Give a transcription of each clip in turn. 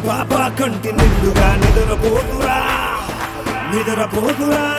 పాప కంటి నిండుగా నిద్రపోతురా నిద్రపోతురా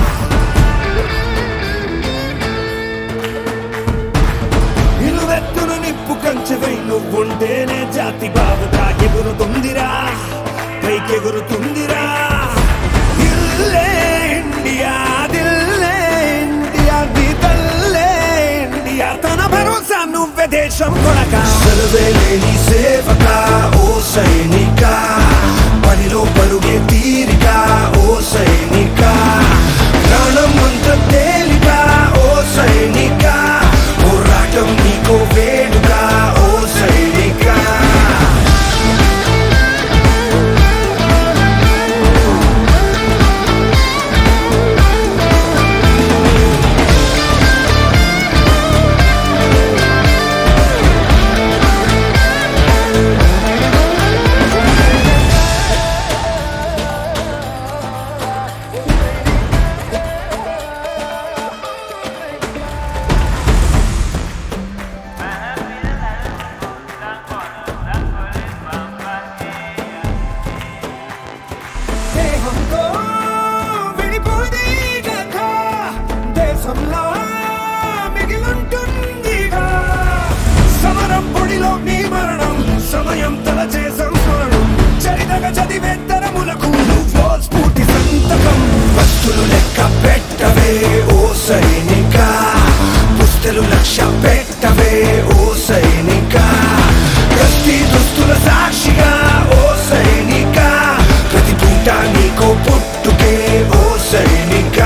నిలువెత్తును నిప్పు కంచెవై నువ్వుంటేనే జాతి బాబుగా ఎగురుతుందిరా పైకెగురుతుందిరా దిల్లే ఇండియా దిల్లే ఇండియా నీ తల్లే ఇండియా తన భరోసా నువ్వే దేశం కొనక సెలవేలేని సేవక ఓ సైనిక పనిలో పరుగే తీరిక ఓ సైనిక ప్రాణం అంత తేలిక ఓ సైనిక పోరాటం నీకో వేడుక ఓ సైనిక దేహంతో విడిపోదే గత దేశంలో మిగిలుంటుందిగా సమరం పొడిలో మీ మరణం సమయం తలచే సంస్మరణం చరితగ చదివే తరములకు నువ్వో స్ఫూర్తి సంతకం వస్తులు లెక్క పెట్టవే ఓ సైనిక పుస్తలు లక్ష్య పెట్టవే ఓ సైనిక ప్రతి దుస్తుల సాక్షిగా ఓ సైనిక ప్రతి పూట నీకో పుట్టుకే ఓ సైనిక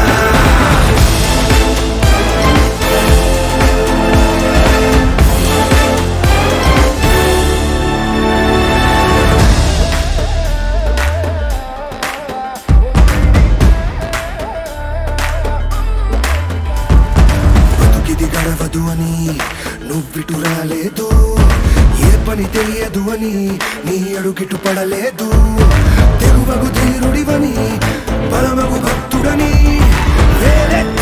బతుకిది గడవదు అని నువ్విటు రాలేదు ఏ పని తెలియదు అని నీ అడుగిటు పడలేదు తెగువగు ధీరుడివని బలమగు భక్తుడని వేలెత్తి